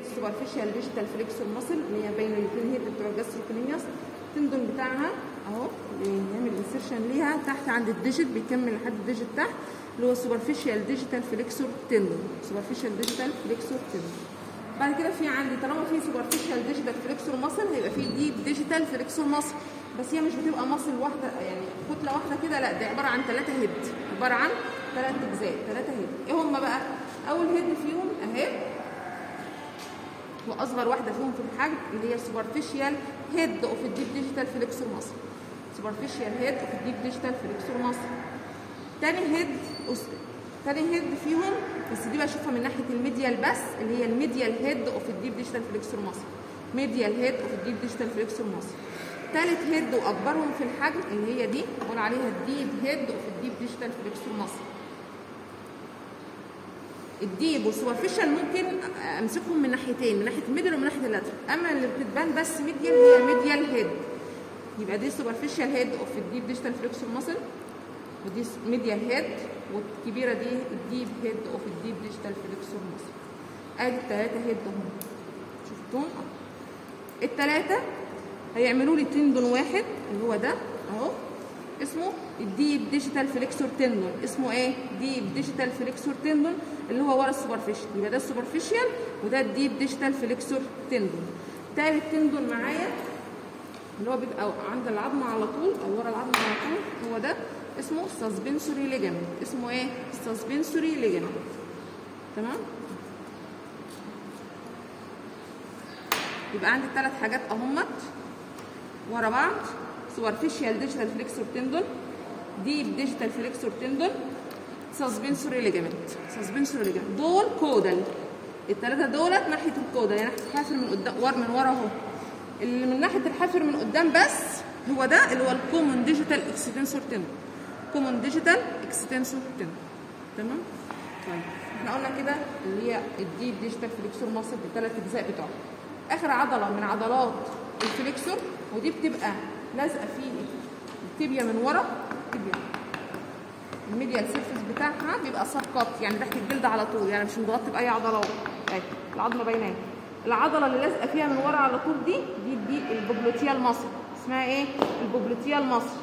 السوبرفيشال ديجيتال فليكسور ماسل اللي هي بين الاثنين هيد بتوع الجاستروكونيميوس التندون بتاعها اهو بنعمل انسيرشن ليها تحت عند الديجيت بيكمل لحد الديجيت تحت اللي هو سوبرفيشال ديجيتال فليكسور تندون سوبرفيشال ديجيتال فليكسور تندون بعد كده في عندي طالما في سوبرفيشال ديجيتال فليكسور ماسل هيبقى في ديب ديجيتال فليكسور ماسل بس هي مش بتبقى ماسل واحده يعني كتله واحده كده لا دي عباره عن ثلاثه هيد عباره عن ثلاث اجزاء ثلاثه هيد ايه هم بقى اول هيد فيهم اهي واصغر واحده فيهم في الحجم اللي هي سوبرفيشال هيد اوف الديب ديجيتال فليكسور ماسل سوبرفيشال هيد اوف الديب ديجيتال فليكسور ماسل تاني هيد تاني هيد فيهم بس دي بشوفها من ناحيه الميديال بس اللي هي الميديال هيد اوف الديب ديجيتال فليكسور ماسل ميديال هيد اوف الديب ديجيتال فليكسور ماسل تالت هيد واكبرهم في الحجم اللي هي دي بقول عليها الديب هيد اوف الديب ديجيتال فليكسور ماسل الديب والسوبرفيشال ممكن امسكهم من ناحيتين من ناحيه الميدل ومن ناحيه اللاترال اما اللي بتبان بس ميديال هي ميديال هيد يبقى دي سوبرفيشال هيد اوف الديب ديجيتال فليكسور ماسل ودي ميديال هيد والكبيره دي الديب هيد اوف الديب ديجيتال فليكسور ماسل ادي الثلاثه هيد هم شفتهم الثلاثه هيعملوا لي تندون واحد اللي هو ده اهو اسمه الديب ديجيتال فليكسور تندون اسمه ايه ديب ديجيتال فليكسور تندون اللي هو ورا السوبرفيشال يبقى ده السوبرفيشال وده الديب ديجيتال فليكسور تندون تالت تندون معايا اللي هو بيبقى عند العظمه على طول او ورا العظمه على طول هو ده اسمه سسبنسوري ليجامنت اسمه ايه سسبنسوري ليجامنت تمام يبقى عندي ثلاث حاجات اهمت ورا بعض سوبرفيشال ديجيتال فليكسور تندون ديب ديجيتال فليكسور تندون سسبنسوري ليجامنت سسبنسوري ليجامنت دول كودال الثلاثه دولت ناحيه الكودال يعني ناحيه الحافر من قدام ور من ورا اهو اللي من ناحيه الحافر من قدام بس هو ده اللي هو الكومون ديجيتال اكستنسور تندون كومون ديجيتال اكستنسور تندون تمام طيب احنا قلنا كده اللي هي الديب ديجيتال فليكسور ماسل بالثلاث اجزاء بتوعها اخر عضله من عضلات الفليكسور ودي بتبقى لازقه في التibia من ورا التibia الميديال سيرفيس بتاعها بيبقى سب كات يعني تحت الجلد على طول يعني مش متغطي باي عضلات اهي العظمه باينه اهي العضله اللي لازقه فيها من ورا على طول دي دي دي البوبلوتيال ماسل اسمها ايه البوبلوتيال ماسل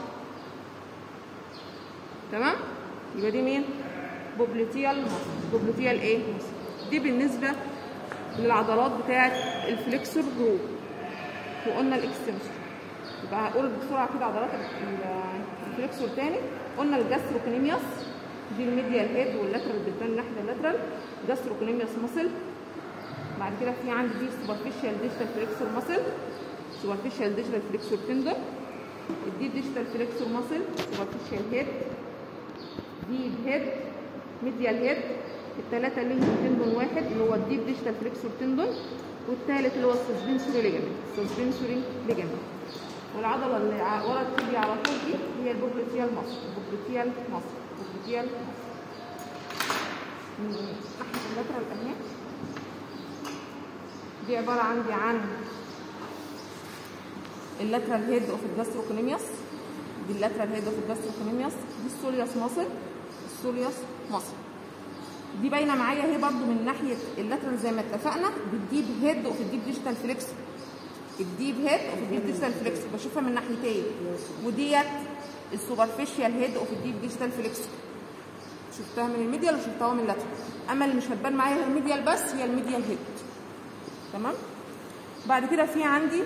تمام يبقى دي مين بوبلوتيال ماسل بوبلوتيال ايه ماسل دي بالنسبه للعضلات بتاعه الفليكسور جروب وقلنا الاكستنشن يبقى هقول بسرعه كده عضلات الفليكسور تاني قلنا الجاستروكونيميوس دي الميديال هيد واللاترال بتبان ناحيه اللاترال جاستروكونيميوس ماسل بعد كده في عندي دي سوبرفيشال ديجيتال فليكسور ماسل سوبرفيشال ديجيتال فليكسور تندون الدي ديجيتال فليكسور ماسل سوبرفيشال هيد ديب هيد ميديال هيد الثلاثه ليهم تندون واحد اللي هو الديب ديجيتال فليكسور تندون والثالث اللي هو السسبنسوري ليجامنت السسبنسوري ليجامنت والعضله اللي ورا التibia على طول دي هي البوبليتيال ماسل البوبليتيال ماسل البوبليتيال من ناحيه اللاترال اهي دي عباره عندي عن اللاترال هيد اوف الجاستروكونيميوس دي اللاترال هيد اوف الجاستروكونيميوس دي السوليوس ماسل السوليوس ماسل دي باينه معايا اهي برده من ناحيه اللاترال زي ما اتفقنا بالديب هيد اوف الديب ديجيتال فليكس الديب هيد اوف الديب ديجيتال فليكس بشوفها من ناحيتين وديت السوبرفيشال هيد اوف الديب ديجيتال فليكس شفتها من الميديال وشفتها من اللاترال اما اللي مش هتبان معايا هي الميديال بس هي الميديال هيد تمام بعد كده في عندي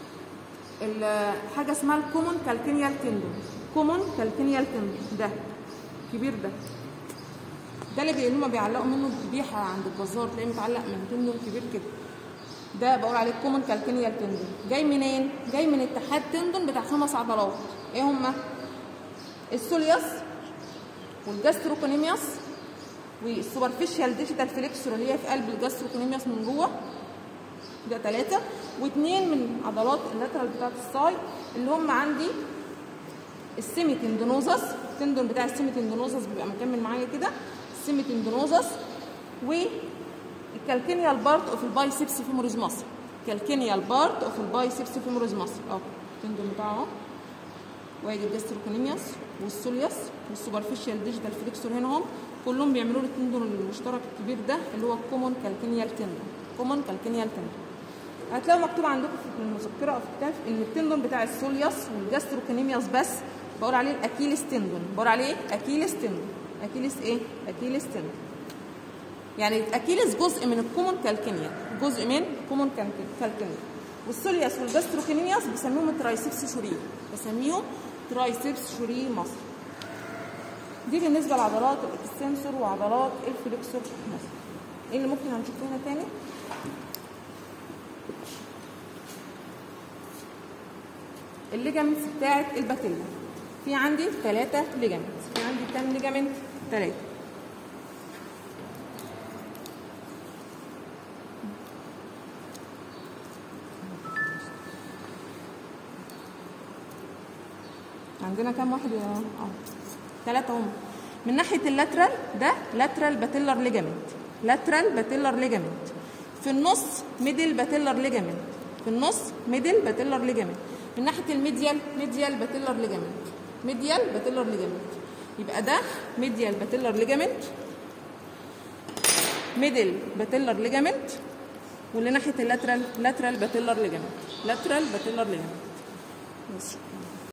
حاجه اسمها الكومون كالكينيال تندون كومون كالكينيال تندون ده كبير ده ده اللي بي- هما بيعلقوا منه ذبيحه عند الجزار تلاقيه متعلق من تندون كبير كده ده بقول عليه كومون كالكينيال تندون جاي منين؟ جاي من اتحاد تندون بتاع خمس عضلات ايه هما؟ السوليوس والجاستروكونيميوس والسوبرفيشال ديجيتال فليكسور اللي هي في قلب الجاستروكونيميوس من جوه ده ثلاثة واثنين من عضلات اللاترال بتاعت الساي اللي هم عندي السيمي تندونوزس التندون بتاع السيمي تندونوزس بيبقى مكمل معايا كده السيمي تندونوزس والكالكينيال بارت اوف البايسبس فيموريز ماسل كالكينيال بارت اوف البايسبس فيموريز ماسل اهو التندون بتاعه اهو وادي الجاستروكونيميوس والسوليوس والسوبرفيشال ديجيتال فليكسور هنا هم كلهم بيعملوا لي التندون المشترك الكبير ده اللي هو الكومون كالكينيال تندون كومون كالكينيال تندون هتلاقوا مكتوب عندكم في المذكره او في الكتاب ان التندون بتاع السوليوس والجاستروكينيميوس بس بقول عليه الاكيلس تندون بقول عليه ايه اكيلس تندون اكيلس ايه اكيلس تندون يعني الاكيلس جزء من الكومون كالكينيال جزء من كومون كالكينيال والسوليوس والجاستروكينيميوس بسميهم الترايسبس شوري بسميهم ترايسبس شوري مصر دي بالنسبه لعضلات الاكستنسور وعضلات الفليكسور مصر ايه اللي ممكن هنشوفه هنا تاني الليجامنتس بتاعت الباتيلا في عندي ثلاثة ليجامنتس في عندي كام ليجامنت؟ ثلاثة عندنا كام واحد يا اه ثلاثة هم من ناحية اللاترال ده لاترال باتيلر ليجامنت لاترال باتيلر ليجامنت في النص ميدل باتيلر ليجامنت في النص ميدل باتيلر ليجامنت من ناحيه الميديال ميديال باتيلر ليجامنت ميديال باتيلر ليجامنت يبقى ده ميديال باتيلر ليجامنت ميدل باتيلر ليجامنت واللي ناحيه اللاترال لاترال باتيلر ليجامنت لاترال باتيلر ليجامنت